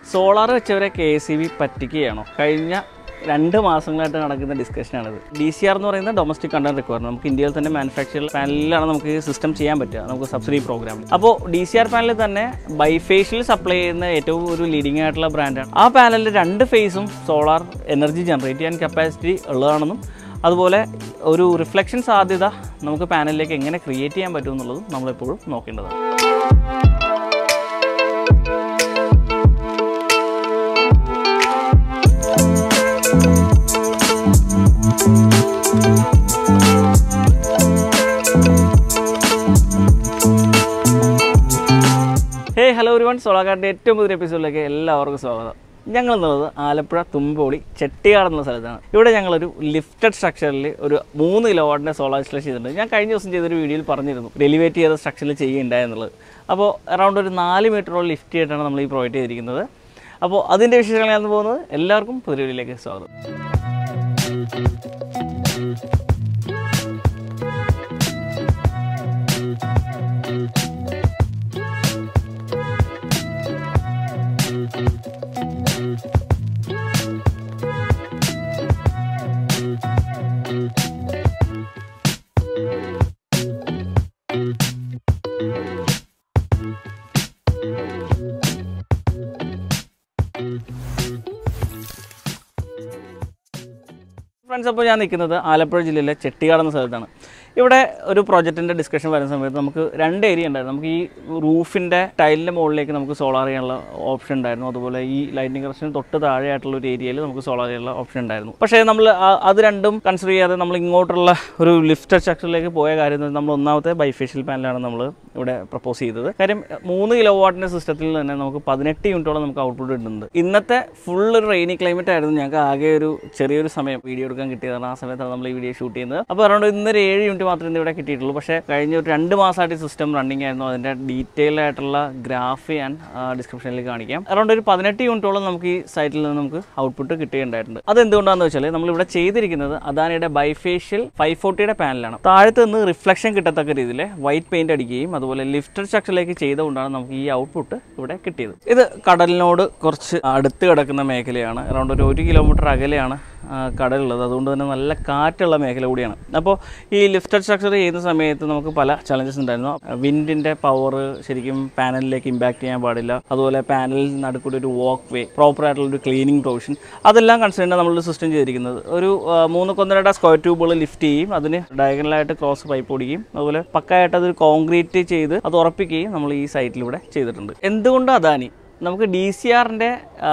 solar വെച്ചവരെ K S E B പറ്റിക്കുകയാണോ കഴിഞ്ഞ രണ്ട് മാസങ്ങളായിട്ട് നടക്കുന്ന ഡിസ്കഷനാണിത് ഡി സി ആർ എന്ന് പറയുന്ന ഡൊമസ്റ്റിക് കണ്ടന്റ് റിക്വയർമെന്റ് നമുക്ക് ഇന്ത്യയിൽ തന്നെ മാനുഫാക്ചർ പാനലിലാണ് നമുക്ക് ഈ സിസ്റ്റം ചെയ്യാൻ പറ്റുക നമുക്ക് സബ്സിഡി പ്രോഗ്രാമിൽ അപ്പോൾ ഡി സി ആർ പാനലിൽ തന്നെ ബൈഫേഷ്യൽ സപ്ലൈ ചെയ്യുന്ന ഏറ്റവും ഒരു ലീഡിംഗ് ആയിട്ടുള്ള ബ്രാൻഡാണ് ആ പാനലിൽ രണ്ട് ഫേസും സോളാർ എനർജി ജനറേറ്റ് ചെയ്യാൻ കപ്പാസിറ്റി ഉള്ളതാണെന്നും അതുപോലെ ഒരു റിഫ്ലക്ഷൻ സാധ്യത നമുക്ക് പാനലിലേക്ക് എങ്ങനെ ക്രിയേറ്റ് ചെയ്യാൻ പറ്റും എന്നുള്ളതും നമ്മളെപ്പോഴും നോക്കേണ്ടതാണ് ഹേ ഹലോ ഒരു വൺ സോളാക്കാരുടെ ഏറ്റവും പുതിയ എപ്പിസോഡിലേക്ക് എല്ലാവർക്കും സ്വാഗതം ഞങ്ങൾ എന്നുള്ളത് ആലപ്പുഴ തുമ്പോളി ചെട്ടിയാട് എന്നുള്ള സ്ഥലത്താണ് ഇവിടെ ഞങ്ങളൊരു ലിഫ്റ്റഡ് സ്ട്രക്ചറിൽ ഒരു മൂന്ന് കിലോ വാട്ടിൻ്റെ സോളാർ ഇൻസ്റ്റലേഷൻ ചെയ്തിട്ടുണ്ട് ഞാൻ കഴിഞ്ഞ ദിവസം ചെയ്തൊരു വീഡിയോയിൽ പറഞ്ഞിരുന്നു ഡെലിവേറ്റ് ചെയ്ത സ്ട്രക്ചറിൽ ചെയ്യുന്നുണ്ടായെന്നുള്ളത് അപ്പോൾ അറൗണ്ട് ഒരു നാല് മീറ്ററോളം ലിഫ്റ്റ് ചെയ്തിട്ടാണ് നമ്മൾ ഈ പ്രൊവൈഡ് ചെയ്തിരിക്കുന്നത് അപ്പോൾ അതിൻ്റെ വിശേഷങ്ങളാണ് പോകുന്നത് എല്ലാവർക്കും പുതിയ വീഡിയോയിലേക്ക് സ്വാഗതം ഫ്രണ്ട്സ് അപ്പോൾ ഞാൻ നിൽക്കുന്നത് ആലപ്പുഴ ജില്ലയിലെ ചെട്ടിയാട് എന്ന സ്ഥലത്താണ് ഇവിടെ ഒരു പ്രോജക്റ്റിൻ്റെ ഡിസ്കഷൻ വരുന്ന സമയത്ത് നമുക്ക് രണ്ട് ഏരിയ ഉണ്ടായിരുന്നു നമുക്ക് ഈ റൂഫിൻ്റെ ടൈലിൻ്റെ മുകളിലേക്ക് നമുക്ക് സോളാർ ചെയ്യാനുള്ള ഓപ്ഷൻ ഉണ്ടായിരുന്നു അതുപോലെ ഈ ലൈറ്റിംഗ് കറക്ഷൻ തൊട്ട് താഴെയായിട്ടുള്ള ഒരു ഏരിയയിൽ നമുക്ക് സോളാർ ചെയ്യാനുള്ള ഓപ്ഷൻ ഉണ്ടായിരുന്നു പക്ഷേ നമ്മൾ ആ- അത് രണ്ടും കൺസിഡർ ചെയ്യാതെ നമ്മൾ ഇങ്ങോട്ടുള്ള ഒരു ലിഫ്റ്റ് സ്ട്രക്ചറിലേക്ക് പോയ കാര്യം എന്ന് വെച്ചാൽ നമ്മൾ ഒന്നാമത്തെ ബൈഫേഷ്യൽ പാനലാണ് നമ്മൾ ഇവിടെ പ്രപ്പോസ് ചെയ്തത് കാര്യം മൂന്ന് കിലോ വാട്ടിൻ്റെ സിസ്റ്റത്തിൽ തന്നെ നമുക്ക് പതിനെട്ട് യൂണിറ്റോളം നമുക്ക് ഔട്ട്പുട്ട് കിട്ടുന്നുണ്ട് ഇന്നത്തെ ഫുൾ ഒരു റെയിനി ക്ലൈമറ്റ് ആയിരുന്നു ഞങ്ങൾക്ക് ആകെ ഒരു ചെറിയൊരു സമയം വീഡിയോ എടുക്കാൻ കിട്ടിയതാണ് ആ സമയത്താണ് നമ്മൾ ഈ വീഡിയോ ഷൂട്ട് ചെയ്യുന്നത് അപ്പോൾ അറൗണ്ട് ഇന്നൊരു ഏഴ് യൂണിറ്റ് മാത്രമേ ഇന്ന് ഇവിടെ കിട്ടിയിട്ടുള്ളൂ പക്ഷേ കഴിഞ്ഞ ഒരു രണ്ട് മാസമായിട്ട് സിസ്റ്റം റണ്ണിങ് ആയിരുന്നു അതിൻ്റെ ഡീറ്റെയിൽ ആയിട്ടുള്ള ഗ്രാഫ് ഞാൻ ഡിസ്ക്രിപ്ഷനിൽ കാണിക്കാം അറൗണ്ട് ഒരു പതിനെട്ട് യൂണിറ്റോളം നമുക്ക് ഈ സൈറ്റിൽ നിന്ന് നമുക്ക് ഔട്ട്പുട്ട് കിട്ടുകയുണ്ടായിട്ടുണ്ട് അത് എന്തുകൊണ്ടാണെന്ന് വെച്ചാൽ നമ്മൾ ഇവിടെ ചെയ്തിരിക്കുന്നത് അദാനിയുടെ ബൈഫേഷ്യൽ ഫൈവ് ഫോർട്ടിയുടെ പാനലാണ് താഴത്ത് നിന്ന് റിഫ്ലക്ഷൻ കിട്ടത്തക്ക രീതിയിൽ വൈറ്റ് പെയിന്റ് അടിക്കുകയും അതുപോലെ ലിഫ്റ്റഡ് സ്ട്രക്ചറിലേക്ക് ചെയ്തുകൊണ്ടാണ് നമുക്ക് ഈ ഔട്ട്പുട്ട് ഇവിടെ കിട്ടിയത് ഇത് കടലിനോട് കുറച്ച് അടുത്ത് കിടക്കുന്ന മേഖലയാണ് അറൗണ്ട് ഒരു ഒരു കിലോമീറ്റർ അകലെയാണ് ആ, കടലുള്ളത് അതുകൊണ്ട് തന്നെ നല്ല കാറ്റുള്ള മേഖല കൂടിയാണ് അപ്പോൾ ഈ ലിഫ്റ്റഡ് സ്ട്രക്ചർ ചെയ്യുന്ന സമയത്ത് നമുക്ക് പല ചലഞ്ചസ് ഉണ്ടായിരുന്നു വിൻഡിൻ്റെ പവർ ശരിക്കും പാനലിലേക്ക് ഇമ്പാക്ട് ചെയ്യാൻ പാടില്ല അതുപോലെ പാനലിൽ നടുക്കൂടി ഒരു വാക്ക് വേ പ്രോപ്പർ ആയിട്ടുള്ള ഒരു ക്ലീനിങ് പ്രൊവിഷൻ അതെല്ലാം കൺസിഡർ നമ്മൾ സിസ്റ്റം ചെയ്തിരിക്കുന്നത് ഒരു ആ, മൂന്ന് കൊന്നരയുടെ സ്ക്വയർ ട്യൂബുകൾ ലിഫ്റ്റ് ചെയ്യും അതിന് ഡയഗണലായിട്ട് ക്രോസ് പൈപ്പ് ഓടിക്കുകയും അതുപോലെ പക്കായിട്ട് അത് കോൺക്രീറ്റ് ചെയ്ത് അത് ഉറപ്പിക്കുകയും നമ്മൾ ഈ സൈറ്റിലൂടെ ചെയ്തിട്ടുണ്ട് എന്തുകൊണ്ട് അദാനി നമുക്ക് ഡി സി ആറിൻ്റെ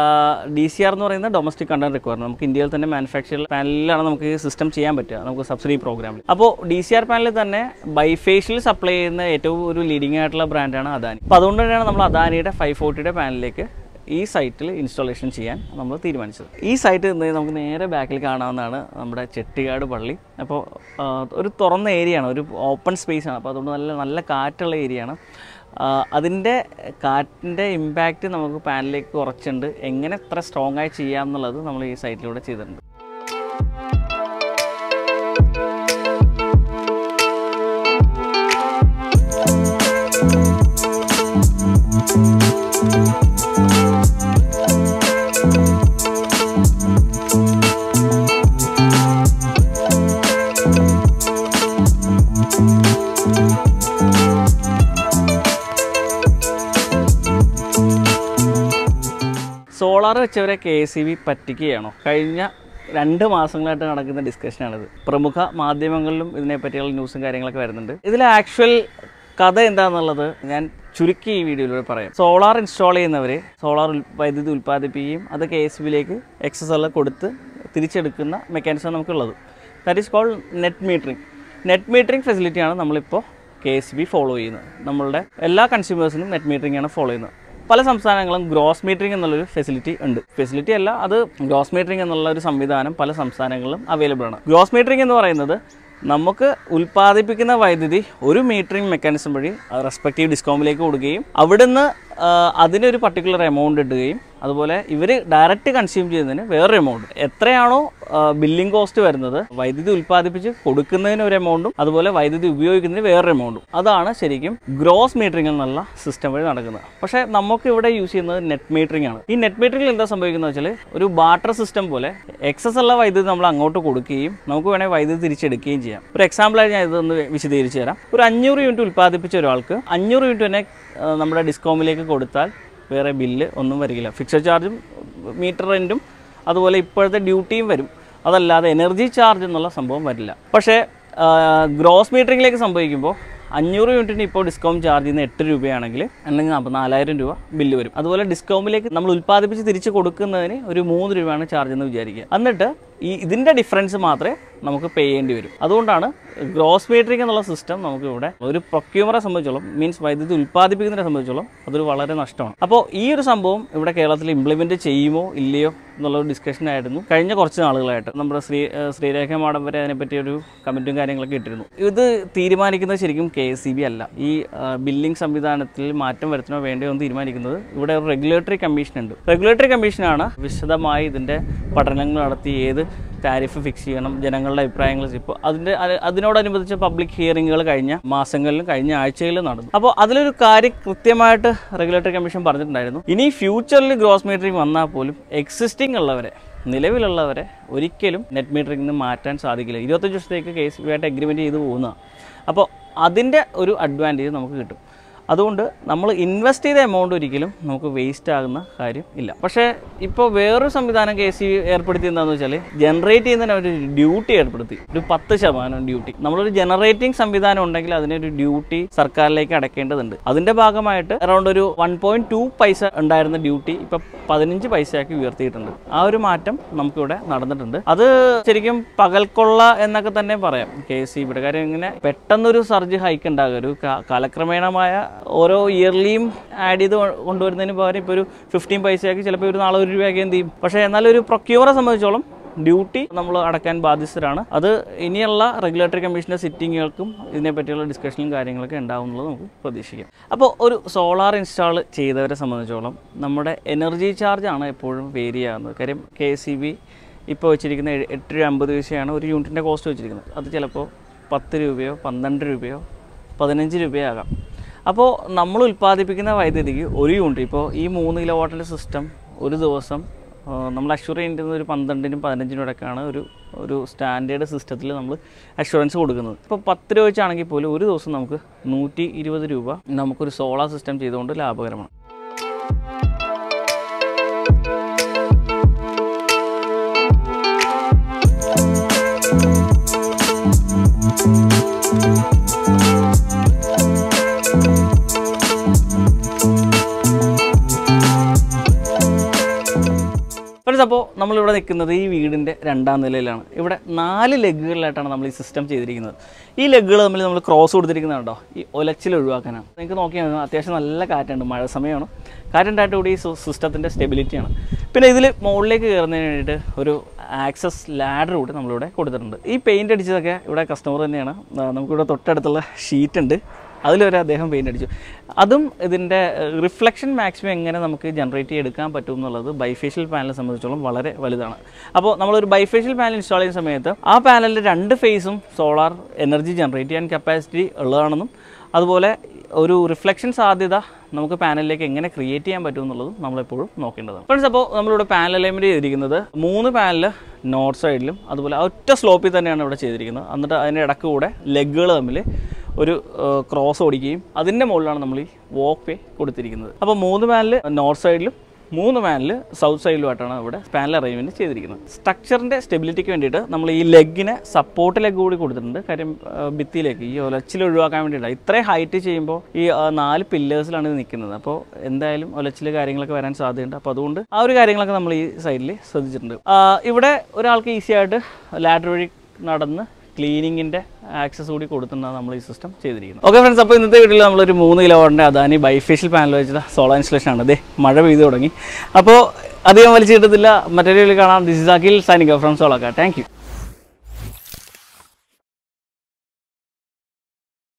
ഡി സി ആർ എന്ന് പറയുന്ന ഡൊമസ്റ്റിക് കണ്ടന്റ് റിക്വയർമെന്റ് നമുക്ക് ഇന്ത്യയിൽ തന്നെ മാനുഫാക്ചർ പാനലിലാണ് നമുക്ക് ഈ സിസ്റ്റം ചെയ്യാൻ പറ്റുക നമുക്ക് സബ്സിഡി പ്രോഗ്രാമിൽ അപ്പോൾ ഡി സി ആർ പാനലിൽ തന്നെ ബൈഫേഷ്യൽ സപ്ലൈ ചെയ്യുന്ന ഏറ്റവും ഒരു ലീഡിംഗ് ആയിട്ടുള്ള ബ്രാൻഡാണ് അദാനി അപ്പോൾ അതുകൊണ്ട് തന്നെയാണ് നമ്മൾ അദാനിയുടെ ഫൈവ് ഫോർട്ടിയുടെ പാനലിലേക്ക് ഈ സൈറ്റിൽ ഇൻസ്റ്റാളേഷൻ ചെയ്യാൻ നമ്മൾ തീരുമാനിച്ചത് ഈ സൈറ്റ് നിന്ന് നമുക്ക് നേരെ ബാക്കിൽ കാണാവുന്നതാണ് നമ്മുടെ ചെട്ടിക്കാട് പള്ളി അപ്പോൾ ആ, ഒരു തുറന്ന ഏരിയയാണ് ഒരു ഓപ്പൺ സ്പേസ് ആണ് അപ്പോൾ അതുകൊണ്ട് നല്ല നല്ല കാറ്റുള്ള ഏരിയയാണ് അതിൻ്റെ കാറ്റിൻ്റെ ഇമ്പാക്റ്റ് നമുക്ക് പാനലിലേക്ക് കുറച്ചുണ്ട് എങ്ങനെ എത്ര സ്ട്രോങ് ആയി ചെയ്യാം എന്നുള്ളത് നമ്മൾ ഈ സൈറ്റിലൂടെ ചെയ്തിട്ടുണ്ട് സോളാർ വെച്ചവരെ കെ എസ് ഇ ബി പറ്റിക്കുകയാണോ കഴിഞ്ഞ രണ്ട് മാസങ്ങളായിട്ട് നടക്കുന്ന ഡിസ്കഷനാണിത് പ്രമുഖ മാധ്യമങ്ങളിലും ഇതിനെപ്പറ്റിയുള്ള ന്യൂസും കാര്യങ്ങളൊക്കെ വരുന്നുണ്ട് ഇതിൽ ആക്ച്വൽ കഥ എന്താണെന്നുള്ളത് ഞാൻ ചുരുക്കി ഈ വീഡിയോയിലൂടെ പറയാം സോളാർ ഇൻസ്റ്റാൾ ചെയ്യുന്നവർ സോളാർ വൈദ്യുതി ഉൽപ്പാദിപ്പിക്കുകയും അത് കെ എസ് ബിയിലേക്ക് എക്സസ് എല്ലാം കൊടുത്ത് തിരിച്ചെടുക്കുന്ന മെക്കാനിസം നമുക്കുള്ളത് that is called net metering net metering ഫെസിലിറ്റിയാണ് നമ്മളിപ്പോൾ കെ എസ് ബി ഫോളോ ചെയ്യുന്നത് നമ്മളുടെ എല്ലാ കൺസ്യൂമേഴ്സിനും നെറ്റ് മീറ്ററിംഗ് ആണ് ഫോളോ ചെയ്യുന്നത് പല സംസ്ഥാനങ്ങളും ഗ്രോസ് മീറ്ററിംഗ് എന്നുള്ളൊരു ഫെസിലിറ്റി ഉണ്ട് ഫെസിലിറ്റി അല്ല അത് ഗ്രോസ് മീറ്ററിംഗ് എന്നുള്ള ഒരു സംവിധാനം പല സംസ്ഥാനങ്ങളിലും അവൈലബിൾ ആണ് ഗ്രോസ് മീറ്ററിംഗ് എന്ന് പറയുന്നത് നമുക്ക് ഉൽപ്പാദിപ്പിക്കുന്ന വൈദ്യുതി ഒരു മീറ്ററിംഗ് മെക്കാനിസം വഴി റെസ്പെക്റ്റീവ് ഡിസ്കോമിലേക്ക് കൊടുക്കുകയും അവിടുന്ന് ആ, അതിനൊരു പർട്ടിക്കുലർ എമൗണ്ട് ഇടുകയും അതുപോലെ ഇവർ ഡയറക്റ്റ് കൺസ്യൂം ചെയ്യുന്നതിന് വേറൊരു എമൗണ്ട് എത്രയാണോ ബില്ലിംഗ് കോസ്റ്റ് വരുന്നത് വൈദ്യുതി ഉൽപ്പാദിപ്പിച്ച് കൊടുക്കുന്നതിന് ഒരു എമൗണ്ടും അതുപോലെ വൈദ്യുതി ഉപയോഗിക്കുന്നതിന് വേറൊരു എമൗണ്ടും അതാണ് ശരിക്കും ഗ്രോസ് മീറ്ററിംഗ് എന്നുള്ള സിസ്റ്റം വഴി നടക്കുന്നത് പക്ഷേ നമുക്ക് ഇവിടെ യൂസ് ചെയ്യുന്നത് നെറ്റ് മീറ്ററിംഗ് ആണ് ഈ നെറ്റ് മീറ്ററിംഗിൽ എന്താ സംഭവിക്കുന്നത് വെച്ചാൽ ഒരു ബാട്ടർ സിസ്റ്റം പോലെ എക്സസ് ഉള്ള വൈദ്യുതി നമ്മൾ അങ്ങോട്ട് കൊടുക്കുകയും നമുക്ക് വേണമെങ്കിൽ വൈദ്യുതി തിരിച്ചെടുക്കുകയും ചെയ്യാം ഒരു എക്സാമ്പിളായി ഞാൻ ഇതൊന്ന് വിശദീകരിച്ച് തരാം ഒരു അഞ്ഞൂറ് യൂണിറ്റ് ഉൽപ്പാദിപ്പിച്ച ഒരാൾക്ക് അഞ്ഞൂറ് യൂണിറ്റ് തന്നെ ആ, നമ്മുടെ ഡിസ്കോമിലേക്ക് കൊടുത്താൽ വേറെ ബില്ല് ഒന്നും വരില്ല ഫിക്സഡ് ചാർജും മീറ്റർ റെൻറ്റും അതുപോലെ ഇപ്പോഴത്തെ ഡ്യൂട്ടിയും വരും അതല്ലാതെ എനർജി ചാർജ് എന്നുള്ള സംഭവം വരില്ല പക്ഷേ ഗ്രോസ് മീറ്ററിംഗിലേക്ക് സംഭവിക്കുമ്പോൾ അഞ്ഞൂറ് യൂണിറ്റിന് ഇപ്പോൾ ഡിസ്കൗണ്ട് ചാർജ് ചെയ്യുന്ന എട്ട് രൂപയാണെങ്കിൽ അല്ലെങ്കിൽ നാൽപ്പത് നാലായിരം രൂപ ബില്ല് വരും അതുപോലെ ഡിസ്കൗണ്ടിലേക്ക് നമ്മൾ ഉൽപ്പാദിപ്പിച്ച് തിരിച്ച് കൊടുക്കുന്നതിന് ഒരു മൂന്ന് രൂപയാണ് ചാർജ് എന്ന് വിചാരിക്കുക എന്നിട്ട് ഈ ഇതിൻ്റെ ഡിഫറൻസ് മാത്രമേ നമുക്ക് പേ ചെയ്യേണ്ടി വരും അതുകൊണ്ടാണ് ഗ്രോസ് മീറ്ററിംഗ് എന്നുള്ള സിസ്റ്റം നമുക്ക് ഇവിടെ ഒരു പ്രൊക്യൂമറെ സംബന്ധിച്ചോളം മീൻസ് വൈദ്യുതി ഉൽപ്പാദിപ്പിക്കുന്നതിനെ സംബന്ധിച്ചോളം അതൊരു വളരെ നഷ്ടമാണ് അപ്പോൾ ഈ ഒരു സംഭവം ഇവിടെ കേരളത്തിൽ ഇംപ്ലിമെൻറ്റ് ചെയ്യുമോ ഇല്ലയോ എന്നുള്ള ഒരു ഡിസ്കഷൻ ആയിരുന്നു കഴിഞ്ഞ കുറച്ച് നാളുകളായിട്ട് നമ്മുടെ ശ്രീ ഏഹ് ശ്രീരേഖ മാഡം വരെ അതിനെപ്പറ്റി ഒരു കമൻറ്റും കാര്യങ്ങളൊക്കെ ഇട്ടിരുന്നു ഇത് തീരുമാനിക്കുന്നത് ശരിക്കും കെ എസ് അല്ല ഈ ബില്ലിംഗ് സംവിധാനത്തിൽ മാറ്റം വരുത്തണോ വേണ്ടയോ എന്ന് തീരുമാനിക്കുന്നത് ഇവിടെ ഒരു റെഗുലേറ്ററി കമ്മീഷൻ ഉണ്ട് റെഗുലേറ്ററി കമ്മീഷനാണ് വിശദമായി ഇതിൻ്റെ പഠനങ്ങൾ നടത്തി ഏത് താരിഫ് ഫിക്സ് ചെയ്യണം ജനങ്ങളുടെ അഭിപ്രായങ്ങൾ ഇപ്പോൾ അതിൻ്റെ അത് അതിനോടനുബന്ധിച്ച് പബ്ലിക് ഹിയറിങ്ങുകൾ കഴിഞ്ഞ മാസങ്ങളിലും കഴിഞ്ഞ ആഴ്ചകളിലും നടന്നു അപ്പോൾ അതിലൊരു കാര്യം കൃത്യമായിട്ട് റെഗുലേറ്ററി കമ്മീഷൻ പറഞ്ഞിട്ടുണ്ടായിരുന്നു ഇനി ഫ്യൂച്ചറിൽ ഗ്രോസ് മീറ്ററിംഗ് വന്നാൽ പോലും എക്സിസ്റ്റിംഗ് ഉള്ളവരെ നിലവിലുള്ളവരെ ഒരിക്കലും നെറ്റ് മീറ്ററിംഗ് നിന്ന് മാറ്റാൻ സാധിക്കില്ല ഇരുപത്തഞ്ച് വർഷത്തേക്ക് കേസ് ആയിട്ട് എഗ്രിമെൻറ്റ് ചെയ്ത് പോകുന്നതാണ് അപ്പോൾ അതിൻ്റെ ഒരു അഡ്വാൻറ്റേജ് നമുക്ക് കിട്ടും അതുകൊണ്ട് നമ്മൾ ഇൻവെസ്റ്റ് ചെയ്ത എമൗണ്ട് ഒരിക്കലും നമുക്ക് വേസ്റ്റ് ആകുന്ന കാര്യം ഇല്ല പക്ഷേ ഇപ്പോൾ വേറൊരു സംവിധാനം കെ സി ഏർപ്പെടുത്തി എന്താണെന്ന് വെച്ചാൽ ജനറേറ്റ് ചെയ്യുന്നതിന് ഒരു ഡ്യൂട്ടി ഏർപ്പെടുത്തി ഒരു പത്ത് ശതമാനം ഡ്യൂട്ടി നമ്മളൊരു ജനറേറ്റിംഗ് സംവിധാനം ഉണ്ടെങ്കിൽ അതിനൊരു ഡ്യൂട്ടി സർക്കാരിലേക്ക് അടയ്ക്കേണ്ടതുണ്ട് അതിൻ്റെ ഭാഗമായിട്ട് അറൗണ്ട് ഒരു വൺ പോയിന്റ് ടു പൈസ ഉണ്ടായിരുന്ന ഡ്യൂട്ടി ഇപ്പം പതിനഞ്ച് പൈസയാക്കി ഉയർത്തിയിട്ടുണ്ട് ആ ഒരു മാറ്റം നമുക്കിവിടെ നടന്നിട്ടുണ്ട് അത് ശരിക്കും പകൽക്കൊള്ള എന്നൊക്കെ തന്നെ പറയാം കെ എസ് ഇവിടെ കാര്യം ഇങ്ങനെ പെട്ടെന്നൊരു സർജ് ഹൈക്ക് ഉണ്ടാകുക ഒരു കാ- കാലക്രമേണമായ ഓരോ ഇയർലിയും ആഡ് ചെയ്ത് കൊ- കൊണ്ടുവരുന്നതിന് പകരം ഇപ്പോൾ ഒരു ഫിഫ്റ്റീൻ പൈസയാക്കി ചിലപ്പോൾ ഒരു നാളെ ഒരു രൂപയാക്കി എന്ത് ചെയ്യും പക്ഷേ എന്നാൽ ഒരു പ്രൊക്യൂറെ സംബന്ധിച്ചോളം ഡ്യൂട്ടി നമ്മൾ അടക്കാൻ ബാധ്യസ്ഥരാണ് അത് ഇനിയുള്ള റെഗുലേറ്ററി കമ്മീഷൻ്റെ സിറ്റിങ്ങുകൾക്കും ഇതിനെപ്പറ്റിയുള്ള ഡിസ്കഷനും കാര്യങ്ങളൊക്കെ ഉണ്ടാവും എന്നുള്ളത് നമുക്ക് പ്രതീക്ഷിക്കാം അപ്പോൾ ഒരു സോളാർ ഇൻസ്റ്റാൾ ചെയ്തവരെ സംബന്ധിച്ചോളം നമ്മുടെ എനർജി ചാർജാണ് എപ്പോഴും വേരി ആകുന്നത് കാര്യം കെ സി ബി ഇപ്പോൾ വെച്ചിരിക്കുന്ന എ- എട്ട് രൂപ അമ്പത് പൈസയാണ് ഒരു യൂണിറ്റിൻ്റെ കോസ്റ്റ് വെച്ചിരിക്കുന്നത് അത് ചിലപ്പോൾ പത്ത് രൂപയോ പന്ത്രണ്ട് രൂപയോ പതിനഞ്ച് രൂപയോ ആകാം അപ്പോൾ നമ്മൾ ഉൽപ്പാദിപ്പിക്കുന്ന വൈദ്യുതിക്ക് ഒരു യൂണിറ്റ് ഇപ്പോൾ ഈ മൂന്ന് കിലോ വാട്ടിൻ്റെ സിസ്റ്റം ഒരു ദിവസം ആ, നമ്മൾ അഷ്യൂർ ചെയ്യേണ്ടുന്ന ഒരു പന്ത്രണ്ടിനും പതിനഞ്ചിനും ഇടയ്ക്കാണ് ഒരു ഒരു സ്റ്റാൻഡേർഡ് സിസ്റ്റത്തിൽ നമ്മൾ അഷുറൻസ് കൊടുക്കുന്നത് ഇപ്പോൾ പത്ത് രൂപ വെച്ചാണെങ്കിൽ പോലും ഒരു ദിവസം നമുക്ക് നൂറ്റി ഇരുപത് രൂപ നമുക്കൊരു സോളാർ സിസ്റ്റം ചെയ്തുകൊണ്ട് ലാഭകരമാണ് ഫ്രണ്ട്സ് അപ്പോൾ നമ്മളിവിടെ നിൽക്കുന്നത് ഈ വീടിൻ്റെ രണ്ടാം നിലയിലാണ് ഇവിടെ നാല് ലെഗുകളിലായിട്ടാണ് നമ്മൾ ഈ സിസ്റ്റം ചെയ്തിരിക്കുന്നത് ഈ ലെഗുകൾ തമ്മിൽ നമ്മൾ ക്രോസ് കൊടുത്തിരിക്കുന്നത് കണ്ടോ ഈ ഒലച്ചിൽ ഒഴിവാക്കാനാണ് നിങ്ങൾക്ക് നോക്കിയാൽ മതി, അത്യാവശ്യം നല്ല കാറ്റുണ്ട് മഴ സമയമാണ് കാറ്റുണ്ടായിട്ട് കൂടി ഈ സിസ്റ്റത്തിൻ്റെ സ്റ്റെബിലിറ്റിയാണ് പിന്നെ ഇതിൽ മുകളിലേക്ക് കയറുന്നതിന് വേണ്ടിയിട്ട് ഒരു ആക്സസ് ലാഡർ കൂടി നമ്മളിവിടെ കൊടുത്തിട്ടുണ്ട് ഈ പെയിൻ്റ് അടിച്ചതൊക്കെ ഇവിടെ കസ്റ്റമർ തന്നെയാണ് ആ, നമുക്കിവിടെ തൊട്ടടുത്തുള്ള ഷീറ്റ് ഉണ്ട് അതിലൊരു അദ്ദേഹം പെയിൻ്റ് അടിച്ചു അതും ഇതിൻ്റെ റിഫ്ലക്ഷൻ മാക്സിമം എങ്ങനെ നമുക്ക് ജനറേറ്റ് ചെയ്തെടുക്കാൻ പറ്റും എന്നുള്ളത് ബൈഫേഷ്യൽ പാനലിനെ സംബന്ധിച്ചോളം വളരെ വലുതാണ് അപ്പോൾ നമ്മളൊരു ബൈഫേഷ്യൽ പാനൽ ഇൻസ്റ്റാൾ ചെയ്യുന്ന സമയത്ത് ആ പാനലിൻ്റെ രണ്ട് ഫേസും സോളാർ എനർജി ജനറേറ്റ് ചെയ്യാൻ കപ്പാസിറ്റി ഉള്ളതാണെന്നും അതുപോലെ ഒരു റിഫ്ലക്ഷൻ സാധ്യത നമുക്ക് പാനലിലേക്ക് എങ്ങനെ ക്രിയേറ്റ് ചെയ്യാൻ പറ്റും എന്നുള്ളതും നമ്മളെപ്പോഴും നോക്കേണ്ടതാണ് ഫ്രണ്ട്സ് അപ്പോൾ നമ്മളിവിടെ പാനൽ അലൈൻമെൻറ്റ് ചെയ്തിരിക്കുന്നത് മൂന്ന് പാനൽ നോർത്ത് സൈഡിലും അതുപോലെ ആ ഒറ്റ സ്ലോപ്പിൽ തന്നെയാണ് ഇവിടെ ചെയ്തിരിക്കുന്നത് എന്നിട്ട് അതിൻ്റെ ഇടക്ക് കൂടെ ലെഗുകൾ തമ്മിൽ ഒരു ക്രോസ് ഓടിക്കുകയും അതിൻ്റെ മുകളിലാണ് നമ്മൾ ഈ വോക്ക് വേ കൊടുത്തിരിക്കുന്നത് അപ്പോൾ മൂന്ന് പാനൽ നോർത്ത് സൈഡിലും മൂന്ന് പാനൽ സൗത്ത് സൈഡിലുമായിട്ടാണ് ഇവിടെ പാനൽ അറേഞ്ച്മെൻറ്റ് ചെയ്തിരിക്കുന്നത് സ്ട്രക്ചറിൻ്റെ സ്റ്റെബിലിറ്റിക്ക് വേണ്ടിയിട്ട് നമ്മൾ ഈ ലെഗിന് സപ്പോർട്ട് ലെഗ് കൂടി കൊടുത്തിട്ടുണ്ട് കാര്യം ആ, ഭിത്തിയിലേക്ക് ഈ ഒലച്ചിൽ ഒഴിവാക്കാൻ വേണ്ടിയിട്ടാണ് ഇത്രയും ഹൈറ്റ് ചെയ്യുമ്പോൾ ഈ ആ, നാല് പില്ലേഴ്സിലാണ് ഇത് നിൽക്കുന്നത് അപ്പോൾ എന്തായാലും ഒലച്ചിൽ കാര്യങ്ങളൊക്കെ വരാൻ സാധ്യതയുണ്ട് അപ്പോൾ അതുകൊണ്ട് ആ ഒരു കാര്യങ്ങളൊക്കെ നമ്മൾ ഈ സൈഡിൽ ശ്രദ്ധിച്ചിട്ടുണ്ട് ആ, ഇവിടെ ഒരാൾക്ക് ഈസി ആയിട്ട് ലാഡർ വഴി നടന്ന് ക്ലീനിങ്ങിൻ്റെ ആക്സസ് കൂടി കൊടുത്തിട്ടാണ് നമ്മൾ ഈ സിസ്റ്റം ചെയ്തിരിക്കുന്നത് ഓക്കെ ഫ്രണ്ട്സ് അപ്പോൾ ഇന്നത്തെ വീട്ടിൽ നമ്മളൊരു മൂന്ന് കിലോ വാട്ടിൻ്റെ അദാനി ബൈഫേഷ്യൽ പാനൽ വെച്ചിട്ട് സോളാർ ഇൻസ്റ്റലേഷൻ ആണ് അതെ മഴ പെയ്തു തുടങ്ങി അപ്പോൾ അധികം വലിച്ചു കിട്ടത്തില്ല മറ്റൊരു വീഡിയോയിൽ കാണാം ദിസ് ഇസ് അഖിൽ സൈനിക ഫ്രം സോളാക്ക താങ്ക് യു